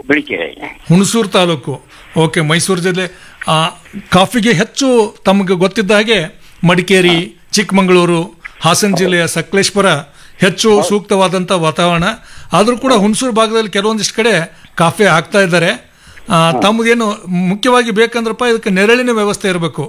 Bilikere Hunsur taluk okay Mysuru ಜಿಲ್ಲೆ ಆ, ಕಾಫಿಗೆ ಹೆಚ್ಚು ತಮಗೆ ಗೊತ್ತಿದ್ದ ಹಾಗೆ ಮಡಿಕೇರಿ ಚಿಕ್ಕಮಗಳೂರು ಹಾಸನ ಜಿಲ್ಲೆಯ ಸಕಲೇಶ್ಪುರ ಹೆಚ್ಚು ಸೂಕ್ತವಾದಂಥ ವಾತಾವರಣ ಆದರೂ ಕೂಡ ಹುಣಸೂರು ಭಾಗದಲ್ಲಿ ಕೆಲವೊಂದಿಷ್ಟು ಕಡೆ ಕಾಫಿ ಹಾಕ್ತಾ ಇದ್ದಾರೆ ಆ, ತಮ್ಮದೇನು ಮುಖ್ಯವಾಗಿ ಬೇಕಂದ್ರಪ್ಪ ಇದಕ್ಕೆ ನೆರಳಿನ ವ್ಯವಸ್ಥೆ ಇರಬೇಕು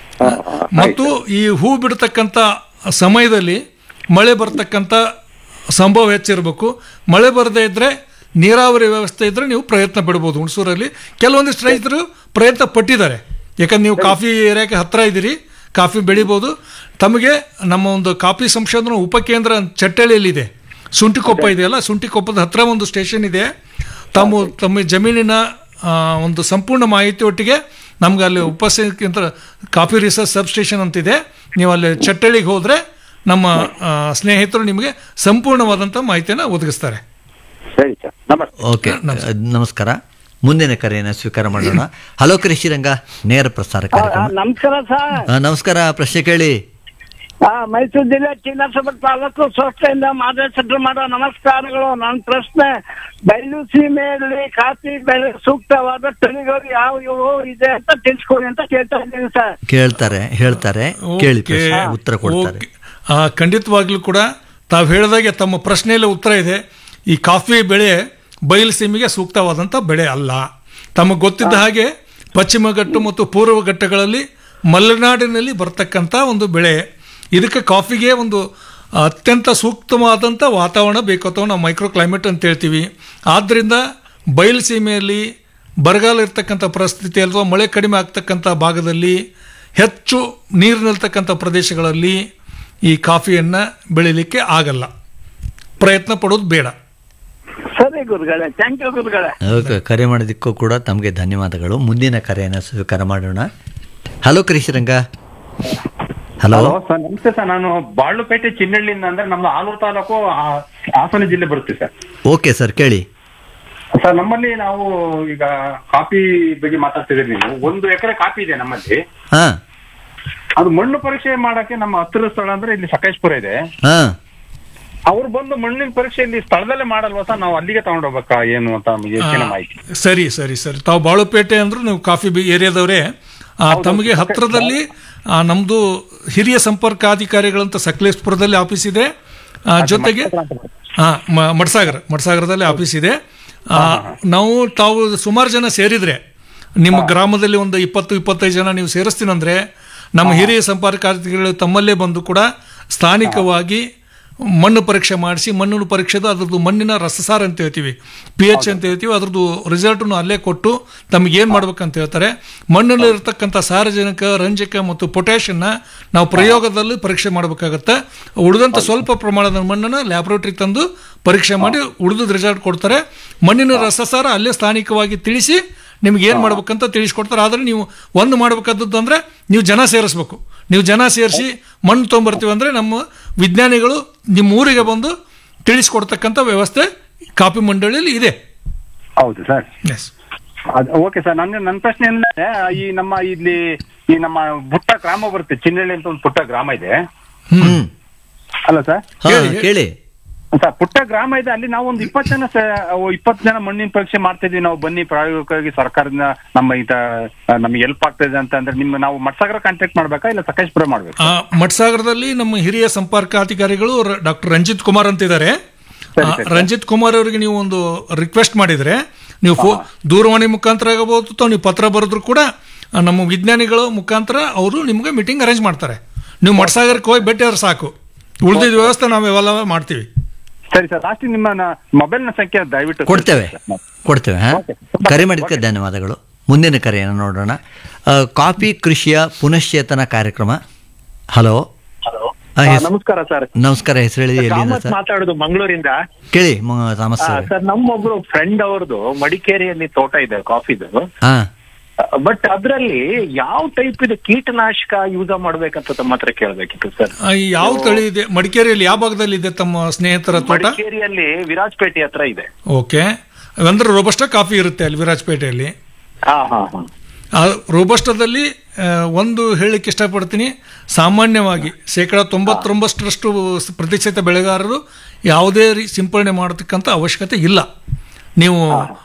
ಮತ್ತು ಈ ಹೂ ಬಿಡತಕ್ಕಂಥ ಸಮಯದಲ್ಲಿ ಮಳೆ ಬರ್ತಕ್ಕಂಥ ಸಂಭವ ಹೆಚ್ಚಿರಬೇಕು ಮಳೆ ಬರದೇ ಇದ್ದರೆ ನೀರಾವರಿ ವ್ಯವಸ್ಥೆ ಇದ್ದರೆ ನೀವು ಪ್ರಯತ್ನ ಪಡ್ಬೋದು ಹುಣಸೂರಲ್ಲಿ ಕೆಲವೊಂದಿಷ್ಟು ರೈತರು ಪ್ರಯತ್ನ ಪಟ್ಟಿದ್ದಾರೆ ಯಾಕಂದ್ರೆ ನೀವು ಕಾಫಿ ಏರಿಯಾಕ್ಕೆ ಹತ್ತಿರ ಇದ್ದೀರಿ ಕಾಫಿ ಬೆಳಿಬೋದು ತಮಗೆ ನಮ್ಮ ಒಂದು ಕಾಫಿ ಸಂಶೋಧನಾ ಉಪಕೇಂದ್ರ ಚಟ್ಟಳ್ಳಿಯಲ್ಲಿದೆ ಸುಂಟಿಕೊಪ್ಪ ಇದೆಯಲ್ಲ ಸುಂಟಿಕೊಪ್ಪದ ಹತ್ರ ಒಂದು ಸ್ಟೇಷನ್ ಇದೆ ತಮ್ಮ ತಮ್ಮ ಜಮೀನಿನ ಆ, ಒಂದು ಸಂಪೂರ್ಣ ಮಾಹಿತಿ ಒಟ್ಟಿಗೆ ನಮ್ಗೆ ಅಲ್ಲಿ ಉಪಸ್ಥಿತ ಕಾಫಿ ರಿಸರ್ಚ್ ಸಬ್ ಸ್ಟೇಷನ್ ಅಂತಿದೆ ನೀವು ಅಲ್ಲಿ ಚಟ್ಟಳ್ಳಿಗೆ ಹೋದರೆ ನಮ್ಮ ಆ, ಸ್ನೇಹಿತರು ನಿಮಗೆ ಸಂಪೂರ್ಣವಾದಂಥ ಮಾಹಿತಿಯನ್ನು ಒದಗಿಸ್ತಾರೆ ಸರಿ ಸರ್ ನಮಸ್ತೆ ಓಕೆ ನಮಸ್ಕಾರ ಮುಂದಿನ ಕರೆಯನ್ನು ಸ್ವೀಕಾರ ಮಾಡೋಣ ಹಲೋ ಕೃಷಿರಂಗ ನೇರ ಪ್ರಸಾರ ಕಾರ್ಯಕ್ರಮ ನಮಸ್ಕಾರ ಸರ್ ಆ, ನಮಸ್ಕಾರ ಪ್ರಶ್ನೆ ಕೇಳಿ ಆ, ಮೈಸೂರು ಜಿಲ್ಲೆ ಚಿನ್ನಸಭೆ ತಾಲೂಕು ಸಂಸ್ಥೆಯಿಂದ ಮಾರ್ಗದರ್ಶನ ಮಾಡೋ ನಮಸ್ಕಾರಗಳು ನನ್ನ ಪ್ರಶ್ನೆ ಬಯಲು ಸೀಮೆಯಲ್ಲಿ ಕಾಫಿ ಬೆಳೆ ಸೂಕ್ತವಾದ ತಳಿಗಳು ಯಾವ ಇವು ಇದೆ ಅಂತ ತಿಳಿಸ್ಕೊಡಿ ಅಂತ ಕೇಳ್ತಾ ಇದ್ದೀನಿ ಸರ್ ಕೇಳ್ತಾರೆ ಹೇಳ್ತಾರೆ ಕೇಳಿ ಓಕೆ. ಪ್ರಶ್ನೆ ಉತ್ತರ ಕೊಡ್ತಾರೆ ಓಕೆ. ಆ, ಖಂಡಿತವಾಗ್ಲೂ ಕೂಡ ತಾವು ಹೇಳಿದಾಗೆ ತಮ್ಮ ಪ್ರಶ್ನೆಯಲ್ಲಿ ಉತ್ತರ ಇದೆ ಈ ಕಾಫಿ ಬೆಳೆ ಬಯಲು ಸೀಮೆಗೆ ಸೂಕ್ತವಾದಂಥ ಬೆಳೆ ಅಲ್ಲ ತಮಗೆ ಗೊತ್ತಿದ್ದ ಹಾಗೆ ಪಶ್ಚಿಮ ಘಟ್ಟ ಮತ್ತು ಪೂರ್ವ ಘಟ್ಟಗಳಲ್ಲಿ ಮಲೆನಾಡಿನಲ್ಲಿ ಬರ್ತಕ್ಕಂಥ ಒಂದು ಬೆಳೆ ಇದಕ್ಕೆ ಕಾಫಿಗೆ ಒಂದು ಅತ್ಯಂತ ಸೂಕ್ತವಾದಂಥ ವಾತಾವರಣ ಬೇಕು ಅಥವಾ ನಾವು ಮೈಕ್ರೋ ಕ್ಲೈಮೇಟ್ ಅಂತ ಹೇಳ್ತೀವಿ ಆದ್ದರಿಂದ ಬಯಲು ಸೀಮೆಯಲ್ಲಿ ಬರಗಾಲ ಇರ್ತಕ್ಕಂಥ ಪರಿಸ್ಥಿತಿ ಅಥವಾ ಮಳೆ ಕಡಿಮೆ ಆಗ್ತಕ್ಕಂಥ ಭಾಗದಲ್ಲಿ ಹೆಚ್ಚು ನೀರು ನಿಲ್ತಕ್ಕಂಥ ಪ್ರದೇಶಗಳಲ್ಲಿ ಈ ಕಾಫಿಯನ್ನು ಬೆಳಿಲಿಕ್ಕೆ ಆಗಲ್ಲ ಪ್ರಯತ್ನ ಪಡೋದು ಬೇಡ ಸರಿ ಗುರುಗಳೇ ಥ್ಯಾಂಕ್ ಯು ಗುರುಗಳೇ ಓಕೆ ಕರೆ ಮಾಡೋದಕ್ಕೂ ಕೂಡ ತಮಗೆ ಧನ್ಯವಾದಗಳು ಮುಂದಿನ ಕರೆಯನ್ನು ಸ್ವೀಕಾರ ಮಾಡೋಣ hello Krishiranga hello hello sir ನಮಸ್ತೆ ಸರ್ ನಾನು ಬಾಳುಪೇಟೆ ಚಿನ್ನಳ್ಳಿಯಿಂದ ಅಂದ್ರೆ ನಮ್ದು ಆಲೂರು ತಾಲೂಕು ಆ- ಹಾಸನ ಜಿಲ್ಲೆ ಬರುತ್ತೆ ಸರ್ ಓಕೆ ಸರ್ ಕೇಳಿ ಸರ್ ನಮ್ಮಲ್ಲಿ ನಾವು ಈಗ ಕಾಫಿ ಬಗ್ಗೆ ಮಾತಾಡ್ತಿದ್ದೀರಿ ನೀವು ಒಂದು ಎಕರೆ ಕಾಫಿ ಇದೆ ನಮ್ಮಲ್ಲಿ ಹಾ ಅದು ಮಣ್ಣು ಪರೀಕ್ಷೆ ಮಾಡಕ್ಕೆ ನಮ್ಮ ಹತ್ತಿರ ಸ್ಥಳ ಅಂದ್ರೆ ಇಲ್ಲಿ ಸಕಲೇಶ್ಪುರ ಇದೆ ಹಾ ಅವ್ರು ಬಂದು ಮಣ್ಣಿನ ಪರೀಕ್ಷೆ ಇಲ್ಲಿ ಸ್ಥಳದಲ್ಲೇ ಮಾಡಲ್ವಾ ಸರ್ ನಾವು ಅಲ್ಲಿಗೆ ತಗೊಂಡು ಹೋಗ್ಬೇಕಾ ಏನು ಅಂತ ನಮಗೆ ಹೆಚ್ಚಿನ ಮಾಹಿತಿ ಸರಿ ಸರಿ ಸರಿ ತಾವು ಬಾಳುಪೇಟೆ ಅಂದ್ರು ನೀವು ಕಾಫಿ ಬಿ ಏರಿಯಾದವರೇ ಆ, ತಮಗೆ ಹತ್ತಿರದಲ್ಲಿ ಆ, ನಮ್ದು ಹಿರಿಯ ಸಂಪರ್ಕಾಧಿಕಾರಿಗಳಂತ ಸಕಲೇಶ್ಪುರದಲ್ಲಿ ಆಫೀಸ್ ಇದೆ ಆ, ಜೊತೆಗೆ ಹಾ ಮ- ಮಡ್ಸಾಗರ ಮಡ್ಸಾಗರದಲ್ಲಿ ಆಫೀಸ್ ಇದೆ ಆ, ನಾವು ತಾವು ಸುಮಾರು ಜನ ಸೇರಿದ್ರೆ ನಿಮ್ಮ ಗ್ರಾಮದಲ್ಲಿ ಒಂದು ಇಪ್ಪತ್ತು ಇಪ್ಪತ್ತೈದು ಜನ ನೀವು ಸೇರಿಸ್ತೀನಂದ್ರೆ ನಮ್ಮ ಹಿರಿಯ ಸಂಪರ್ಕಾಧಿಕಾರಿಗಳು ತಮ್ಮಲ್ಲೇ ಬಂದು ಕೂಡ ಸ್ಥಾನಿಕವಾಗಿ ಮಣ್ಣು ಪರೀಕ್ಷೆ ಮಾಡಿಸಿ ಮಣ್ಣು ಪರೀಕ್ಷೆದು ಅದ್ರದ್ದು ಮಣ್ಣಿನ ರಸಸಾರ ಅಂತ ಹೇಳ್ತೀವಿ ಪಿ ಎಚ್ ಅಂತ ಹೇಳ್ತೀವಿ ಅದ್ರದ್ದು ರಿಸಲ್ಟನ್ನು ಅಲ್ಲೇ ಕೊಟ್ಟು ತಮಗೆ ಏನು ಮಾಡ್ಬೇಕಂತ ಹೇಳ್ತಾರೆ ಮಣ್ಣಲ್ಲಿ ಇರತಕ್ಕಂಥ ಸಾರಜನಕ ರಂಜಕ ಮತ್ತು ಪೊಟ್ಯಾಷನ್ನ ನಾವು ಪ್ರಯೋಗದಲ್ಲಿ ಪರೀಕ್ಷೆ ಮಾಡಬೇಕಾಗತ್ತೆ ಉಳಿದಂಥ ಸ್ವಲ್ಪ ಪ್ರಮಾಣದ ಮಣ್ಣನ್ನು ಲ್ಯಾಬ್ರೇಟರಿ ತಂದು ಪರೀಕ್ಷೆ ಮಾಡಿ ಉಳಿದ ರಿಸಲ್ಟ್ ಕೊಡ್ತಾರೆ ಮಣ್ಣಿನ ರಸಸಾರ ಅಲ್ಲೇ ಸ್ಥಾನಿಕವಾಗಿ ತಿಳಿಸಿ ನಿಮ್ಗೆ ಏನು ಮಾಡ್ಬೇಕಂತ ತಿಳಿಸ್ಕೊಡ್ತಾರೆ ಆದರೆ ನೀವು ಒಂದು ಮಾಡ್ಬೇಕಾದದ್ದು ಅಂದರೆ ನೀವು ಜನ ಸೇರಿಸ್ಬೇಕು ನೀವು ಜನ ಸೇರಿಸಿ ಮಣ್ಣು ತೊಗೊಂಬರ್ತೀವಿ ಅಂದರೆ ನಮ್ಮ ವಿಜ್ಞಾನಿಗಳು ನಿಮ್ಮ ಊರಿಗೆ ಬಂದು ತಿಳಿಸ್ಕೊಡ್ತಕ್ಕಂಥ ವ್ಯವಸ್ಥೆ ಕಾಪಿ ಮಂಡಳಿಯಲ್ಲಿ ಇದೆ ಹೌದು ಸರ್ ಎಸ್ ಓಕೆ ಸರ್ ನನ್ನ ನನ್ನ ಪ್ರಶ್ನೆ ಏನಂದ್ರೆ ಈ ನಮ್ಮ ಇಲ್ಲಿ ಈ ನಮ್ಮ ಪುಟ್ಟ ಗ್ರಾಮ ಬರುತ್ತೆ ಚಿನ್ನಳ್ಳಿ ಅಂತ ಒಂದು ಪುಟ್ಟ ಗ್ರಾಮ ಇದೆ ಹ್ಮ್ ಅಲ್ಲ ಸರ್ ಹಾ ಹೇಳಿ, ಕೇಳಿ ಸರ್ ಪುಟ್ಟ ಗ್ರಾಮ ಇದೆ ಅಲ್ಲಿ ನಾವು ಒಂದು ಇಪ್ಪತ್ತು ಜನ ಇಪ್ಪತ್ತು ಜನ ಮಣ್ಣಿನ ಪರೀಕ್ಷೆ ಮಾಡ್ತಾ ಇದೀವಿ ನಾವು ಬನ್ನಿ ಪ್ರಾಯೋಗಿಕವಾಗಿ ಸರ್ಕಾರದಿಂದ ನಮ್ಮ ಇದ ನಮಗೆ ಹೆಲ್ಪ್ ಆಗ್ತಾ ಇದೆ ಅಂತ ಅಂದ್ರೆ ನಿಮ್ಮ ನಾವು ಮಟ್ಸಾಗರ ಕಾಂಟ್ಯಾಕ್ಟ್ ಮಾಡ್ಬೇಕಾ ಇಲ್ಲ ಸಕಲೇಶ್ಪುರ ಮಾಡ್ಬೇಕಾ ಆ, ಮಟ್ಸಾಗರದಲ್ಲಿ ನಮ್ಮ ಹಿರಿಯ ಸಂಪರ್ಕಾಧಿಕಾರಿಗಳು ಡಾಕ್ಟರ್ ರಂಜಿತ್ ಕುಮಾರ್ ಅಂತಿದ್ದಾರೆ ಸರಿ, ಆ, ಸರಿ. ರಂಜಿತ್ ಕುಮಾರ್ ಅವರಿಗೆ ನೀವು ಒಂದು ರಿಕ್ವೆಸ್ಟ್ ಮಾಡಿದ್ರೆ ನೀವು ಫೋ ದೂರವಾಣಿ ಮುಖಾಂತರ ಆಗಬಹುದು ಅಥವಾ ನೀವು ಪತ್ರ ಬರೆದ್ರು ಕೂಡ ಆ, ನಮ್ಮ ವಿಜ್ಞಾನಿಗಳ ಮುಖಾಂತರ ಅವರು ನಿಮಗೆ ಮೀಟಿಂಗ್ ಅರೇಂಜ್ ಮಾಡ್ತಾರೆ ನೀವು ಮಟ್ಸಾಗರಕ್ಕೆ ಹೋಗಿ ಭೇಟಿಯಾದ್ರೆ ಸಾಕು ಉಳಿದಿದ್ದ ವ್ಯವಸ್ಥೆ ನಾವೆಲ್ಲ ಮಾಡ್ತೀವಿ ಸರಿ ಸರ್ ಲಾಸ್ಟ್ ನಿಮ್ಮ ಮೊಬೈಲ್ ನ ಸಂಖ್ಯೆ ದಯವಿಟ್ಟು ಕೊಡ್ತೇವೆ ಕೊಡ್ತೇವೆ ಹಾ ಓಕೆ. ಕರೆ ಮಾಡಿದ್ದಕ್ಕೆ ಧನ್ಯವಾದಗಳು ಮುಂದಿನ ಕರೆಯನ್ನು ನೋಡೋಣ ಆ, ಕಾಫಿ ಕೃಷಿಯ ಪುನಶ್ಚೇತನ ಕಾರ್ಯಕ್ರಮ ಹಲೋ ಆ, ಹೆಸ್- ನಮಸ್ಕಾರ ಸರ್ ನಮಸ್ಕಾರ ಹೆಸರು ಹೇಳಿ ಎಲ್ಲಿಂದ ಕಾಮತ್ ಸರ್ ಮಾತಾಡೋದು ಮಂಗಳೂರಿಂದ ಕೇಳಿ ಮ- ತಾಮಸ್ ಅವರೇ. ಸರ್ ನಮ್ಮೊಬ್ರು ಫ್ರೆಂಡ್ ಅವ್ರದ್ದು ಮಡಿಕೇರಿಯಲ್ಲಿ ತೋಟ ಇದೆ ಕಾಫಿದು ಹಾ ಬಟ್ ಅದ್ರಲ್ಲಿ ಯಾವ ಟೈಪ್ ಇದೆ ಕೀಟನಾಶಕ ಯೂಸ್ ಮಾಡ್ಬೇಕಂತ ತಮ್ಮ ಹತ್ರ ಕೇಳ್ಬೇಕಿತ್ತು ಸರ್ ಆ, ಈ ಯಾವ ತಳಿ ಇದೆ ಮಡಿಕೇರಿಯಲ್ಲಿ ಯಾವ ಭಾಗದಲ್ಲಿ ಇದೆ ತಮ್ಮ ಸ್ನೇಹಿತರ ತೋಟ ಮಡಿಕೇರಿಯಲ್ಲಿ ವಿರಾಜಪೇಟೆ ಹತ್ರ ಇದೆ ಓಕೆ ಅಂದ್ರೆ ರೋಬಸ್ಟ ಕಾಫಿ ಇರುತ್ತೆ ಅಲ್ಲಿ ವಿರಾಜಪೇಟೆಯಲ್ಲಿ ಹಾ ಹಾ ಹಾ ಆ ರೋಬಸ್ಟದಲ್ಲಿ ಆ, ಒಂದು ಹೇಳಲಿಕ್ಕೆ ಇಷ್ಟಪಡ್ತೀನಿ ಸಾಮಾನ್ಯವಾಗಿ ಶೇಕಡ ತೊಂಬತ್ತೊಂಬತ್ತರಷ್ಟು ಪ್ರತಿಶತ ಬೆಳೆಗಾರರು ಯಾವುದೇ ರೀ ಸಿಂಪರಣೆ ಮಾಡತಕ್ಕಂಥ ಅವಶ್ಯಕತೆ ಇಲ್ಲ ನೀವು